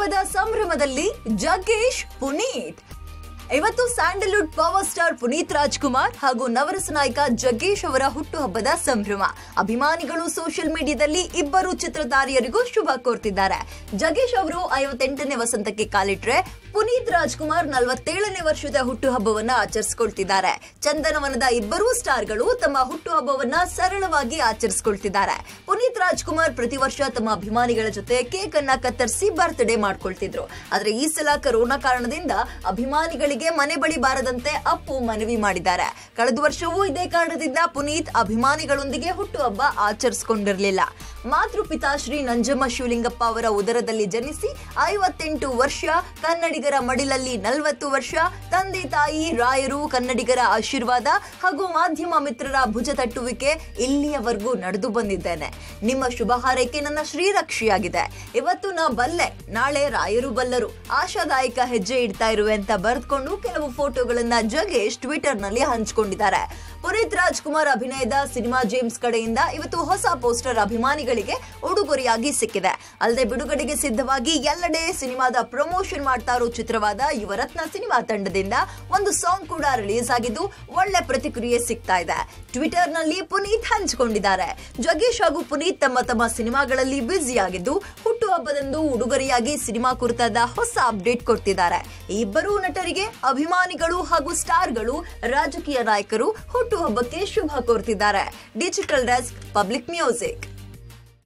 ಹುಟ್ಟುಹಬ್ಬದ ಸಂಭ್ರಮದಲ್ಲಿ ಜಗ್ಗೇಶ್ ಪುನೀತ್ ಇವತ್ತು Sandalwood power star Puneeth Rajkumar ಹಾಗೂ ನವರಸ ನಾಯಕ ಜಗ್ಗೇಶ್ ಅವರ ಹುಟ್ಟುಹಬ್ಬದ ಸಂಭ್ರಮ ಅಭಿಮಾನಿಗಳು ಸೋಷಿಯಲ್ ಮೀಡಿಯಾದಲ್ಲಿ ಇಬ್ಬರು ಚಿತ್ರತಾರಿಯರಿಗೂ ಶುಭ ಕೋರ್ತಿದ್ದಾರೆ ಜಗ್ಗೇಶ್ ಅವರು ಐವತ್ತೆಂಟನೇ ವಸಂತಕ್ಕೆ ಕಾಲಿಟ್ರೆ ಪುನೀತ್ ರಾಜ್ಕುಮಾರ್ ನಲವತ್ತೇಳನೇ ವರ್ಷದ ಹುಟ್ಟುಹಬ್ಬವನ್ನ ಆಚರಿಸಿಕೊಳ್ತಿದ್ದಾರೆ ಚಂದನವನದ ಇಬ್ಬರೂ ಸ್ಟಾರ್ಗಳು ತಮ್ಮ ಹುಟ್ಟುಹಬ್ಬವನ್ನ ಸರಳವಾಗಿ ಆಚರಿಸಿಕೊಳ್ತಿದ್ದಾರೆ ಪುನೀತ್ ರಾಜ್ಕುಮಾರ್ ಪ್ರತಿ ವರ್ಷ ತಮ್ಮ ಅಭಿಮಾನಿಗಳ ಜೊತೆ ಕೇಕ್ ಅನ್ನ ಕತ್ತರಿಸಿ ಬರ್ತ್ಡೇ ಮಾಡ್ಕೊಳ್ತಿದ್ರು ಆದ್ರೆ ಈ ಸಲ ಕರೋನಾ ಕಾರಣದಿಂದ ಅಭಿಮಾನಿಗಳಿಗೆ ಮನೆ ಬಳಿ ಬಾರದಂತೆ ಅಪ್ಪು ಮನವಿ ಮಾಡಿದ್ದಾರೆ ಕಳೆದ ವರ್ಷವೂ ಇದೇ ಕಾರಣದಿಂದ ಪುನೀತ್ ಅಭಿಮಾನಿಗಳೊಂದಿಗೆ ಹುಟ್ಟುಹಬ್ಬ ಆಚರಿಸಿಕೊಂಡಿರಲಿಲ್ಲ ಮಾತೃಪಿತಾ ಶ್ರೀ ನಂಜಮ್ಮ ಶಿವಲಿಂಗಪ್ಪ ಅವರ ಉದರದಲ್ಲಿ ಜನಿಸಿ ಐವತ್ತೆಂಟು ವರ್ಷ ಕನ್ನಡಿಗರ ಮಡಿಲಲ್ಲಿ ನಲವತ್ತು ವರ್ಷ ತಂದೆ ತಾಯಿ ರಾಯರು ಕನ್ನಡಿಗರ ಆಶೀರ್ವಾದ ಹಾಗೂ ಮಾಧ್ಯಮ ಮಿತ್ರರ ಭುಜ ತಟ್ಟುವಿಕೆ ಇಲ್ಲಿಯವರೆಗೂ ನಡೆದು ಬಂದಿದ್ದೇನೆ ನಿಮ್ಮ ಶುಭ ಹಾರೈಕೆ ನನ್ನ ಶ್ರೀರಕ್ಷಿಯಾಗಿದೆ ಇವತ್ತು ನಾ ಬಲ್ಲೆ ನಾಳೆ ರಾಯರು ಬಲ್ಲರು ಆಶಾದಾಯಕ ಹೆಜ್ಜೆ ಇಡ್ತಾ ಇರುವೆ ಅಂತ ಬರೆದುಕೊಂಡು ಕೆಲವು ಫೋಟೋಗಳನ್ನ ಜಗೇಶ್ ಟ್ವಿಟರ್ ನಲ್ಲಿ ಹಂಚಿಕೊಂಡಿದ್ದಾರೆ ಪುನೀತ್ ರಾಜ್ಕುಮಾರ್ ಅಭಿನಯದ ಸಿನಿಮಾ ಜೇಮ್ಸ್ ಕಡೆಯಿಂದ ಇವತ್ತು ಹೊಸ ಪೋಸ್ಟರ್ ಅಭಿಮಾನಿಗಳಿಗೆ ಉಡುಗೊರೆಯಾಗಿ ಸಿಕ್ಕಿದೆ ಅಲ್ಲದೆ ಬಿಡುಗಡೆಗೆ ಸಿದ್ಧವಾಗಿ ಎಲ್ಲೆಡೆ ಸಿನಿಮಾದ ಪ್ರಮೋಷನ್ ಮಾಡ್ತಾ ಇರೋ ಚಿತ್ರವಾದ ಯುವರತ್ನ ಸಿನಿಮಾ ತಂಡದಿಂದ ಒಂದು ಸಾಂಗ್ ಕೂಡ ರಿಲೀಸ್ ಆಗಿದ್ದು ಒಳ್ಳೆ ಪ್ರತಿಕ್ರಿಯೆ ಸಿಗ್ತಾ ಇದೆ ಟ್ವಿಟರ್ ನಲ್ಲಿ ಪುನೀತ್ ಹಂಚಿಕೊಂಡಿದ್ದಾರೆ ಜಗ್ಗೇಶ್ ಹಾಗೂ ಪುನೀತ್ ತಮ್ಮ ತಮ್ಮ ಸಿನಿಮಾಗಳಲ್ಲಿ ಬ್ಯುಸಿ ಆಗಿದ್ದು ಹುಟ್ಟುಹಬ್ಬದಂದು ಉಡುಗೊರೆಯಾಗಿ ಸಿನಿಮಾ ಕುರಿತಾದ ಹೊಸ ಅಪ್ಡೇಟ್ ಕೊಡ್ತಿದ್ದಾರೆ ಈ ಇಬ್ಬರೂ ನಟರಿಗೆ ಅಭಿಮಾನಿಗಳು ಹಾಗೂ ಸ್ಟಾರ್ಗಳು ರಾಜಕೀಯ ನಾಯಕರು ಹುಟ್ಟುಹಬ್ಬಕ್ಕೆ ಶುಭ ಕೋರ್ತಿದ್ದಾರೆ ಡಿಜಿಟಲ್ ಡೆಸ್ಕ್ ಪಬ್ಲಿಕ್ ಮ್ಯೂಸಿಕ್